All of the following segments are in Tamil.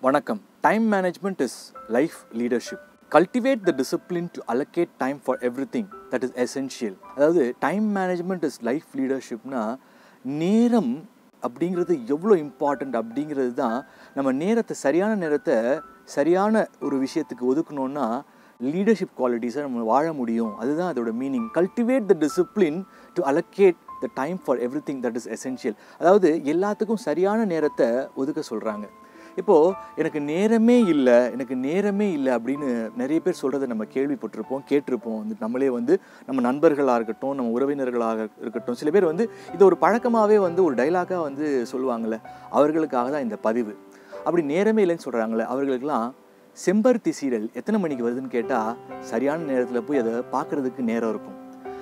வணக்கம் time management is life leadership cultivate the discipline to allocate time for everything that is essential அதாவது டைம் மேனேஜ்மெண்ட் இஸ் லைஃப் லீடர்ஷிப்னா நேரம் அப்படிங்கிறது எவ்வளோ இம்பார்ட்டண்ட் அப்படிங்கிறது தான் நம்ம நேரத்தை சரியான நேரத்தை சரியான ஒரு விஷயத்துக்கு ஒதுக்கணும்னா லீடர்ஷிப் குவாலிட்டிஸை நம்ம வாழ முடியும் அதுதான் அதோட meaning cultivate the discipline to allocate the time for everything that is essential அதாவது எல்லாத்துக்கும் சரியான நேரத்தை ஒதுக்க சொல்கிறாங்க இப்போது எனக்கு நேரமே இல்லை எனக்கு நேரமே இல்லை அப்படின்னு நிறைய பேர் சொல்கிறத நம்ம கேள்விப்பட்டிருப்போம் கேட்டிருப்போம் வந்து நம்மளே வந்து நம்ம நண்பர்களாக இருக்கட்டும் நம்ம உறவினர்களாக இருக்கட்டும் சில பேர் வந்து இது ஒரு பழக்கமாகவே வந்து ஒரு டைலாக்காக வந்து சொல்லுவாங்கள்ல அவர்களுக்காக தான் இந்த பதிவு அப்படி நேரமே இல்லைன்னு சொல்கிறாங்களே அவர்களுக்கெல்லாம் செம்பருத்தி சீரியல் எத்தனை மணிக்கு வருதுன்னு கேட்டால் சரியான நேரத்தில் போய் அதை பார்க்குறதுக்கு நேரம் இருக்கும்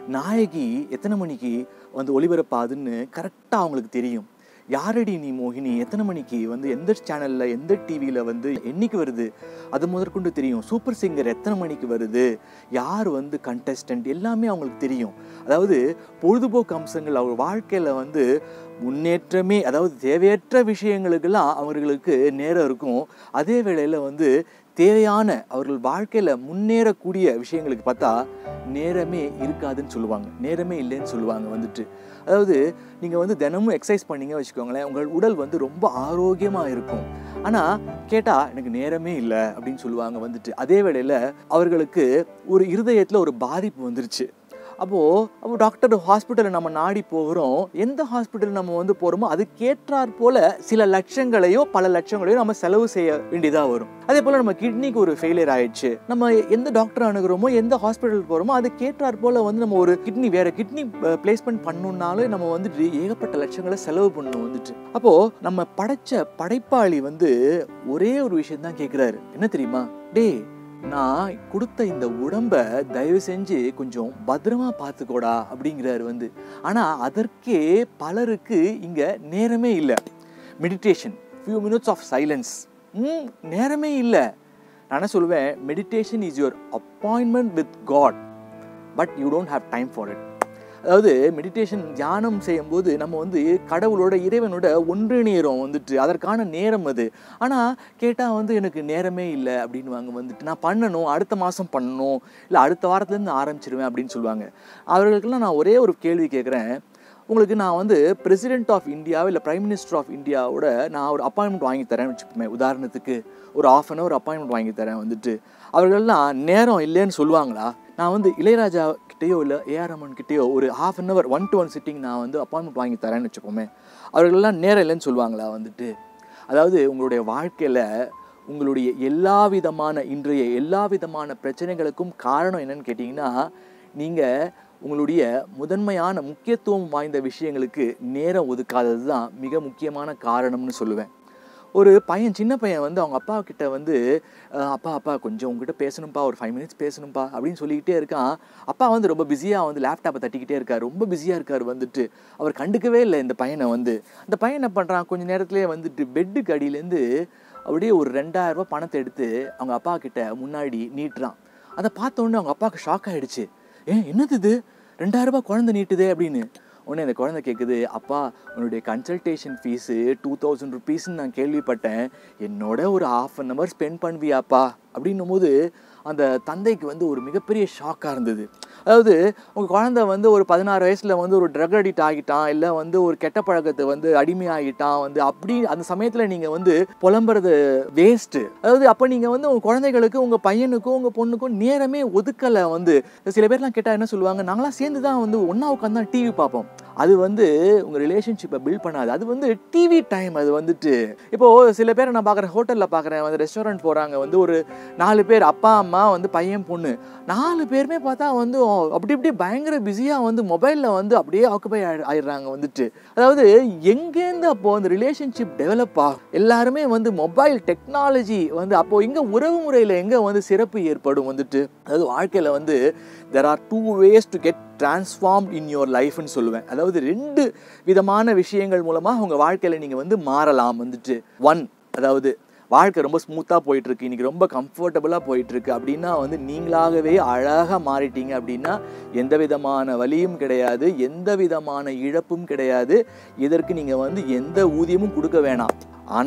நாயகி எத்தனை மணிக்கு வந்து ஒளிபரப்பாதுன்னு கரெக்டாக அவங்களுக்கு தெரியும் யாரடி நீ மோகினி எத்தனை மணிக்கு வந்து எந்த சேனலில் எந்த டிவியில் வந்து என்னைக்கு வருது அது முதற்கொண்டு தெரியும் சூப்பர் சிங்கர் எத்தனை மணிக்கு வருது யார் வந்து கண்டஸ்டன்ட் எல்லாமே அவங்களுக்கு தெரியும் அதாவது பொழுதுபோக்கு அம்சங்கள் அவர் வாழ்க்கையில் வந்து முன்னேற்றமே அதாவது தேவையற்ற விஷயங்களுக்கெல்லாம் அவர்களுக்கு நேரம் இருக்கும் அதே வேளையில் வந்து தேவையான அவர்கள் வாழ்க்கையில் முன்னேறக்கூடிய விஷயங்களுக்கு பார்த்தா நேரமே இருக்காதுன்னு சொல்லுவாங்க நேரமே இல்லைன்னு சொல்லுவாங்க வந்துட்டு அதாவது நீங்கள் வந்து தினமும் எக்ஸசைஸ் பண்ணீங்க வச்சுக்கோங்களேன் உங்கள் உடல் வந்து ரொம்ப ஆரோக்கியமாக இருக்கும் ஆனால் கேட்டால் எனக்கு நேரமே இல்லை அப்படின்னு சொல்லுவாங்க வந்துட்டு அதே வேளையில் அவர்களுக்கு ஒரு இருதயத்தில் ஒரு பாதிப்பு வந்துருச்சு அப்போது அப்போ டாக்டர் ஹாஸ்பிட்டலில் நம்ம நாடி போகிறோம் எந்த ஹாஸ்பிட்டல் நம்ம வந்து போகிறோமோ அதுக்கேற்றாற் போல சில லட்சங்களையோ பல லட்சங்களையோ நம்ம செலவு செய்ய வேண்டியதாக வரும் அதே போல் நம்ம கிட்னிக்கு ஒரு ஃபெயிலியர் ஆயிடுச்சு நம்ம எந்த டாக்டர் அணுகிறோமோ எந்த ஹாஸ்பிட்டல் போகிறோமோ அதுக்கேற்றாற் போல வந்து நம்ம ஒரு கிட்னி வேற கிட்னி பிளேஸ்மெண்ட் பண்ணணுன்னாலும் நம்ம வந்துட்டு ஏகப்பட்ட லட்சங்களை செலவு பண்ணணும் வந்துட்டு அப்போது நம்ம படைச்ச படைப்பாளி வந்து ஒரே ஒரு விஷயம் தான் கேட்குறாரு என்ன தெரியுமா டே நான் கொடுத்த இந்த உடம்ப தயவு செஞ்சு கொஞ்சம் பத்திரமா பார்த்துக்கோடா அப்படிங்கிறாரு வந்து ஆனால் அதற்கே பலருக்கு இங்கே நேரமே இல்லை meditation few minutes of silence ம் நேரமே இல்லை நான் என்ன சொல்லுவேன் meditation is your appointment with God but you don't have time for it அதாவது மெடிடேஷன் தியானம் செய்யும்போது நம்ம வந்து கடவுளோட இறைவனோட ஒன்றிணைகிறோம் வந்துட்டு அதற்கான நேரம் அது ஆனால் கேட்டால் வந்து எனக்கு நேரமே இல்லை அப்படின்வாங்க வந்துட்டு நான் பண்ணணும் அடுத்த மாதம் பண்ணணும் இல்லை அடுத்த வாரத்துலேருந்து ஆரம்பிச்சிருவேன் அப்படின்னு சொல்லுவாங்க அவர்களுக்கெல்லாம் நான் ஒரே ஒரு கேள்வி கேட்குறேன் உங்களுக்கு நான் வந்து பிரசிடென்ட் ஆஃப் இந்தியா இல்லை பிரைம் மினிஸ்டர் ஆஃப் இந்தியாவோட நான் ஒரு அப்பாயின்மெண்ட் வாங்கி தரேன்னு வச்சுப்போமே உதாரணத்துக்கு ஒரு ஆஃப் அன் ஹவர் அப்பாயின்மெண்ட் வாங்கி தரேன் வந்துட்டு அவர்கள்லாம் நேரம் இல்லைன்னு சொல்லுவாங்களா நான் வந்து இளையராஜா கிட்டேயோ இல்லை ஏஆர் ரமன் கிட்டேயோ ஒரு half an hour one to one sitting நான் வந்து அப்பாயின்மெண்ட் வாங்கி தரேன்னு வச்சுப்போமே அவர்களெல்லாம் நேரம் இல்லைன்னு சொல்லுவாங்களா வந்துட்டு அதாவது உங்களுடைய வாழ்க்கையில் உங்களுடைய எல்லா விதமான இன்றைய எல்லா விதமான பிரச்சனைகளுக்கும் காரணம் என்னன்னு கேட்டிங்கன்னா நீங்கள் உங்களுடைய முதன்மையான முக்கியத்துவம் வாய்ந்த விஷயங்களுக்கு நேரம் ஒதுக்காதது தான் மிக முக்கியமான காரணம்னு சொல்லுவேன் ஒரு பையன் சின்ன பையன் வந்து அவங்க அப்பா கிட்ட வந்து அப்பா அப்பா கொஞ்சம் உங்ககிட்ட பேசணும்ப்பா ஒரு ஃபைவ் மினிட்ஸ் பேசணும்ப்பா அப்படின்னு சொல்லிக்கிட்டே இருக்கான் அப்பா வந்து ரொம்ப பிஸியாக வந்து லேப்டாப்பை தட்டிக்கிட்டே இருக்கார் ரொம்ப பிஸியாக இருக்கார் வந்துட்டு அவர் கண்டுக்கவே இல்லை இந்த பையனை வந்து அந்த பையன் என்ன பண்ணுறான் கொஞ்சம் நேரத்துலேயே வந்துட்டு பெட்டுக்கு அடியிலேருந்து அப்படியே ஒரு ரெண்டாயிரம் ரூபாய் பணத்தை எடுத்து அவங்க அப்பா கிட்ட முன்னாடி நீட்டுறான் அதை பார்த்த உடனே அவங்க அப்பாவுக்கு ஷாக் ஆகிடுச்சு ஏன் என்னது இது ரெண்டாயிரம் ரூபாய் குழந்தை நீட்டுதே அப்படின்னு உடனே அந்த குழந்தை கேட்குது அப்பா உன்னுடைய கன்சல்டேஷன் ஃபீஸு டூ தௌசண்ட் ருபீஸ்ன்னு நான் கேள்விப்பட்டேன் என்னோட ஒரு ஹாஃப் அன் ஹவர் ஸ்பெண்ட் பண்ணுவியாப்பா அப்படின்னும் போது அந்த தந்தைக்கு வந்து ஒரு மிகப்பெரிய ஷாக்காக இருந்தது அதாவது உங்கள் குழந்தை வந்து ஒரு பதினாறு வயசில் வந்து ஒரு ட்ரக் அடிக்ட் ஆகிட்டான் இல்லை வந்து ஒரு கெட்ட பழக்கத்தை வந்து அடிமையாகிட்டான் வந்து அப்படி அந்த சமயத்தில் நீங்கள் வந்து புலம்புறது வேஸ்ட்டு அதாவது அப்போ நீங்கள் வந்து உங்கள் குழந்தைகளுக்கு உங்கள் பையனுக்கும் உங்கள் பொண்ணுக்கும் நேரமே ஒதுக்கலை வந்து சில பேர்லாம் கேட்டால் என்ன சொல்லுவாங்க நாங்களாம் சேர்ந்து தான் வந்து ஒன்றா உட்காந்து தான் டிவி பார்ப்போம் அது வந்து உங்கள் ரிலேஷன்ஷிப்பை பில்ட் பண்ணாது அது வந்து டிவி டைம் அது வந்துட்டு இப்போது சில பேரை நான் பார்க்குறேன் ஹோட்டலில் பார்க்குறேன் வந்து ரெஸ்டாரண்ட் போகிறாங்க வந்து ஒரு நாலு பேர் அப்பா அம்மா வந்து பையன் பொண்ணு நாலு பேருமே பார்த்தா வந்து அப்படி இப்படி பயங்கர பிஸியாக வந்து மொபைலில் வந்து அப்படியே ஆக்குபை ஆயிடுறாங்க வந்துட்டு அதாவது எங்கேருந்து அப்போது அந்த ரிலேஷன்ஷிப் டெவலப் ஆகும் எல்லாருமே வந்து மொபைல் டெக்னாலஜி வந்து அப்போது இங்கே உறவு முறையில் எங்கே வந்து சிறப்பு ஏற்படும் வந்துட்டு அதாவது வாழ்க்கையில் வந்து there are two ways to get transform in your லைஃப்னு சொல்லுவேன் அதாவது ரெண்டு விதமான விஷயங்கள் மூலமாக உங்கள் வாழ்க்கையில் நீங்கள் வந்து மாறலாம் வந்துட்டு ஒன் அதாவது வாழ்க்கை ரொம்ப ஸ்மூத்தாக போயிட்டுருக்கு இன்றைக்கி ரொம்ப கம்ஃபர்டபுளாக போயிட்டுருக்கு அப்படின்னா வந்து நீங்களாகவே அழகாக மாறிட்டீங்க அப்படின்னா எந்த விதமான வலியும் கிடையாது எந்த விதமான இழப்பும் கிடையாது இதற்கு நீங்கள் வந்து எந்த ஊதியமும் கொடுக்க வேணாம் ஆனால்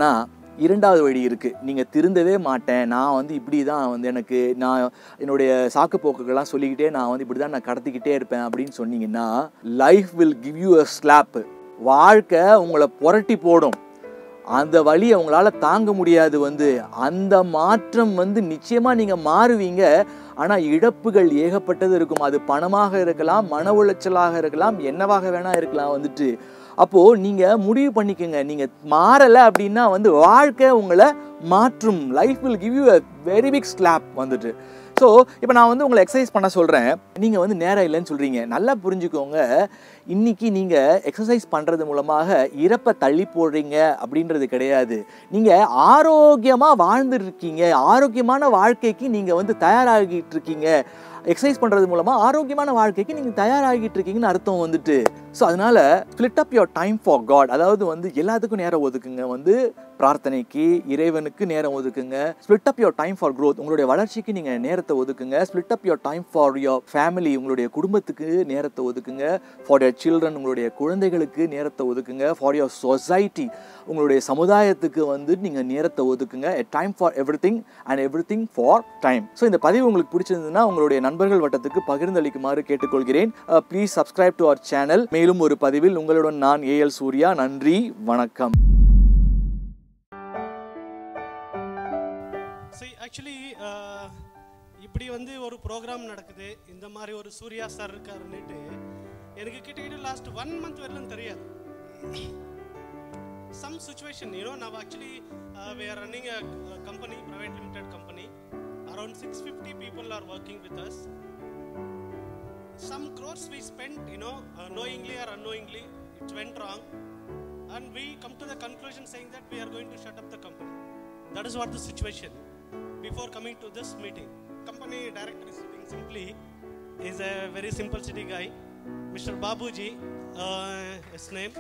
இரண்டாவது வழி இருக்குது நீங்கள் திருந்தவே மாட்டேன் நான் வந்து இப்படி தான் வந்து எனக்கு நான் என்னுடைய சாக்கு போக்குகள்லாம் சொல்லிக்கிட்டே நான் வந்து இப்படி தான் நான் கடத்திக்கிட்டே இருப்பேன் அப்படின்னு சொன்னீங்கன்னா life will give you a slap வாழ்க்கை உங்களை புரட்டி போடும் அந்த வழியை உங்களால் தாங்க முடியாது வந்து அந்த மாற்றம் வந்து நிச்சயமாக நீங்கள் மாறுவீங்க ஆனால் இழப்புகள் ஏகப்பட்டது இருக்கும் அது பணமாக இருக்கலாம் மன உளைச்சலாக இருக்கலாம் என்னவாக வேணா இருக்கலாம் வந்துட்டு அப்போது நீங்கள் முடிவு பண்ணிக்கோங்க நீங்கள் மாறலை அப்படின்னா வந்து வாழ்க்கை உங்களை மாற்றும் life will give you a very big slap வந்துட்டு ஸோ இப்போ நான் வந்து உங்களை எக்ஸசைஸ் பண்ண சொல்கிறேன் நீங்கள் வந்து நேரம் இல்லைன்னு சொல்கிறீங்க நல்லா புரிஞ்சுக்கோங்க இன்னைக்கு நீங்கள் எக்ஸசைஸ் பண்ணுறது மூலமாக இறப்பை தள்ளி போடுறீங்க அப்படின்றது கிடையாது நீங்கள் ஆரோக்கியமாக வாழ்ந்துருக்கீங்க ஆரோக்கியமான வாழ்க்கைக்கு நீங்கள் வந்து தயாராகிட்டு இருக்கீங்க எக்ஸசைஸ் பண்ணுறது மூலமாக ஆரோக்கியமான வாழ்க்கைக்கு நீங்கள் தயாராகிட்டு இருக்கீங்கன்னு அர்த்தம் வந்துட்டு ஸோ அதனால் split up your time for God அதாவது வந்து எல்லாத்துக்கும் நேரம் ஒதுக்குங்க வந்து பிரார்த்தனைக்கு இறைவனுக்கு நேரம் ஒதுக்குங்க split up your time for growth உங்களுடைய வளர்ச்சிக்கு நீங்கள் நேரத்தை ஒதுக்குங்க split up your time for your family உங்களுடைய குடும்பத்துக்கு நேரத்தை ஒதுக்குங்க ஃபார் யர் சில்ட்ரன் உங்களுடைய குழந்தைகளுக்கு நேரத்தை ஒதுக்குங்க ஃபார் யோர் சொசைட்டி உங்களுடைய சமுதாயத்துக்கு வந்து நீங்கள் நேரத்தை ஒதுக்குங்க a time for everything and everything for time so இந்த பதிவு உங்களுக்கு பிடிச்சிருந்ததுன்னா உங்களுடைய நண்பர்கள் வட்டத்துக்கு பகிர்ந்தளிக்குமாறு கேட்டுக்கொள்கிறேன் please subscribe to our channel மேலும் ஒரு பதிவில் உங்களுடன் நான் ஏஎல் சூர்யா நன்றி வணக்கம் see ஆக்சுவலி இப்படி வந்து ஒரு ப்ரோக்ராம் நடக்குது இந்த மாதிரி ஒரு சூர்யா சார் இருக்காருன்னுட்டு எனக்கு கிட்டத்தட்ட லாஸ்ட் ஒன் மந்த் வரலும் தெரியாது சம் சுச்சுவேஷன் யூனோ நான் actually we are running a uh, company private limited company around 650 people are working with us some crores we spent you know uh, knowingly or unknowingly it went wrong and we come to the conclusion saying that we are going to shut up the company that is what the situation before coming to this meeting company director is sitting simply is a very simple city guy mr babuji uh, his name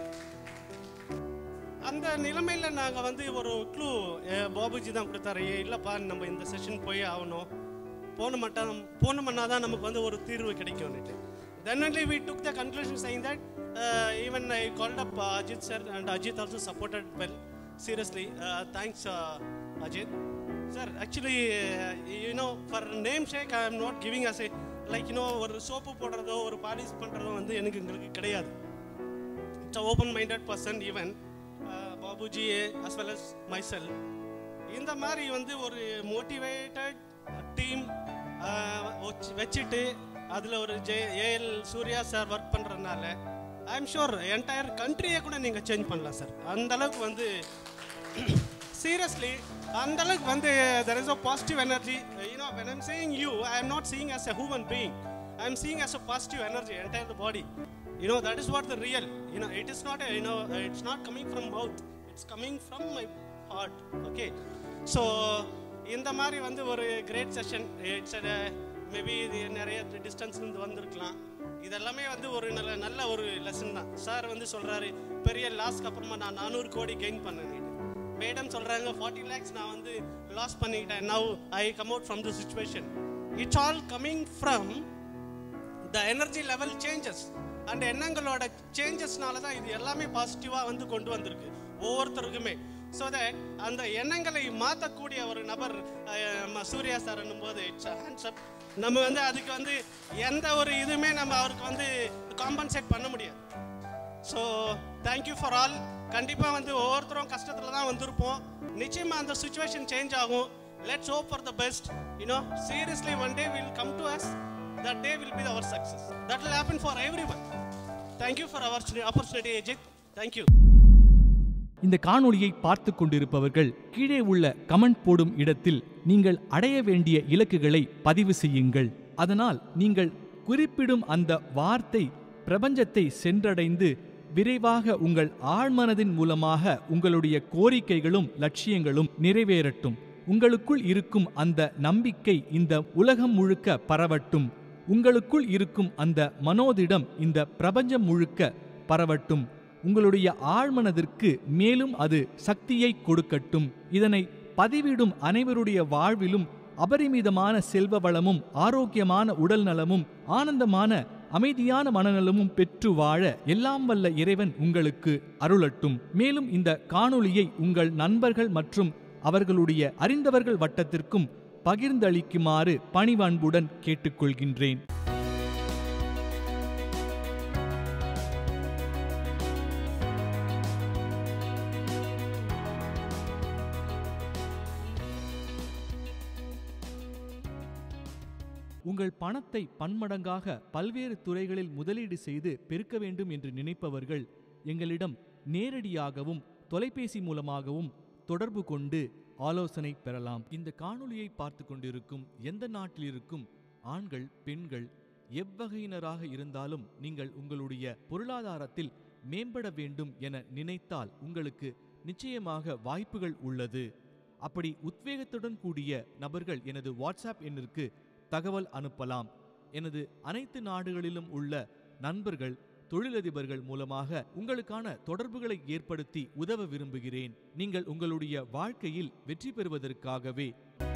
அந்த நிலைமையில் நாங்கள் வந்து ஒரு க்ளூ பாபுஜி தான் கொடுத்தாரு "ஏய், இல்லைப்பா நம்ம இந்த செஷன் போய் ஆகணும் போன மாட்டோம் போன பண்ணால் தான் நமக்கு வந்து ஒரு தீர்வு கிடைக்கும்னுட்டு then only we took the conclusion saying that uh, even I called up uh, Ajit sir and Ajit also supported well seriously uh, thanks uh, Ajit sir actually uh, you know for name sake I am not giving us a like you know ஒரு சோப்பு போடுறதோ ஒரு பாலிஷ் பண்ணுறதோ வந்து எனக்கு எங்களுக்கு கிடையாது it's open minded person even Babuji as well as myself இந்த மாதிரி வந்து ஒரு மோட்டிவேட்டட் டீம் வச்சுட்டு அதில் ஒரு J A L Surya sir work பண்ணுறதுனால ஐ எம் ஷூர் என்டையர் கண்ட்ரியை கூட நீங்கள் சேஞ்ச் பண்ணலாம் சார் அந்த அளவுக்கு வந்து சீரியஸ்லி அந்த அளவுக்கு வந்து there is a positive energy you know when I'm saying you I am not seeing as a human being I am seeing as a positive energy entire the body you know that is what the real you know it is not a you know uh, it's not coming from mouth it's coming from my heart okay so இந்த மாதிரி வந்து ஒரு கிரேட் செஷன் இட்ஸ் மேபி இது நிறைய டிஸ்டன்ஸ்லேருந்து வந்திருக்கலாம் இதெல்லாமே வந்து ஒரு நல்ல நல்ல ஒரு லெசன் தான் சார் வந்து சொல்கிறாரு பெரிய லாஸ்க்கு அப்புறமா நான் நானூறு கோடி கெயின் பண்ணேன் மேடம் சொல்கிறாங்க ஃபார்ட்டி லேக்ஸ் நான் வந்து லாஸ் பண்ணிக்கிட்டேன் now I come out from the situation it's all coming from the energy level changes and எண்ணங்களோட சேஞ்சஸ்னால தான் இது எல்லாமே பாசிட்டிவாக வந்து கொண்டு வந்திருக்கு ஒவ்வொருத்தருக்குமே ஸோ தட் அந்த எண்ணங்களை மாற்றக்கூடிய ஒரு நபர் அஹ், நம்ம சூர்யா சார் போது இட்ஸ் ஹேண்ட்ஸ் அப் நம்ம வந்து அதுக்கு வந்து எந்த ஒரு இதுவுமே நம்ம அவருக்கு வந்து காம்பன்சேட் பண்ண முடியாது ஸோ தேங்க்யூ ஃபார் ஆல் கண்டிப்பாக வந்து ஒவ்வொருத்தரும் கஷ்டத்தில் தான் வந்திருப்போம் நிச்சயமாக அந்த சுச்சுவேஷன் சேஞ்ச் ஆகும் let's hope for the best you know seriously one day will come to us that day will be our success that will happen for everyone thank you for our opportunity Ajith thank you இந்த காணொளியை பார்த்து கொண்டிருப்பவர்கள் கீழே உள்ள கமெண்ட் போடும் இடத்தில் நீங்கள் அடைய வேண்டிய இலக்குகளை பதிவு செய்யுங்கள் அதனால் நீங்கள் குறிப்பிடும் அந்த வார்த்தை பிரபஞ்சத்தை சென்றடைந்து விரைவாக உங்கள் ஆழ்மனதின் மூலமாக உங்களுடைய கோரிக்கைகளும் லட்சியங்களும் நிறைவேறட்டும் உங்களுக்குள் இருக்கும் அந்த நம்பிக்கை இந்த உலகம் முழுக்க பரவட்டும் உங்களுக்குள் இருக்கும் அந்த மனோதிடம் இந்த பிரபஞ்சம் முழுக்க பரவட்டும் உங்களுடைய ஆழ்மனதிற்கு மேலும் அது சக்தியை கொடுக்கட்டும் இதனை பதிவிடும் அனைவருடைய வாழ்விலும் அபரிமிதமான செல்வ வளமும் ஆரோக்கியமான உடல் நலமும் ஆனந்தமான அமைதியான மனநலமும் பெற்று வாழ எல்லாம் வல்ல இறைவன் உங்களுக்கு அருளட்டும் மேலும் இந்த காணொளியை உங்கள் நண்பர்கள் மற்றும் அவர்களுடைய அறிந்தவர்கள் வட்டத்திற்கும் பகிர்ந்தளிக்குமாறு பணிவன்புடன் கேட்டுக்கொள்கின்றேன் உங்கள் பணத்தை பன்மடங்காக பல்வேறு துறைகளில் முதலீடு செய்து பெருக்க வேண்டும் என்று நினைப்பவர்கள் எங்களிடம் நேரடியாகவும் தொலைபேசி மூலமாகவும் தொடர்பு கொண்டு ஆலோசனை பெறலாம் இந்த காணொளியை பார்த்து கொண்டிருக்கும் எந்த நாட்டில் இருக்கும் ஆண்கள் பெண்கள் எவ்வகையினராக இருந்தாலும் நீங்கள் உங்களுடைய பொருளாதாரத்தில் மேம்பட வேண்டும் என நினைத்தால் உங்களுக்கு நிச்சயமாக வாய்ப்புகள் உள்ளது அப்படி உத்வேகத்துடன் கூடிய நபர்கள் எனது வாட்ஸ்அப் எண்ணிற்கு தகவல் அனுப்பலாம் எனது அனைத்து நாடுகளிலும் உள்ள நண்பர்கள் தொழிலதிபர்கள் மூலமாக உங்களுக்கான தொடர்புகளை ஏற்படுத்தி உதவ விரும்புகிறேன் நீங்கள் உங்களுடைய வாழ்க்கையில் வெற்றி பெறுவதற்காகவே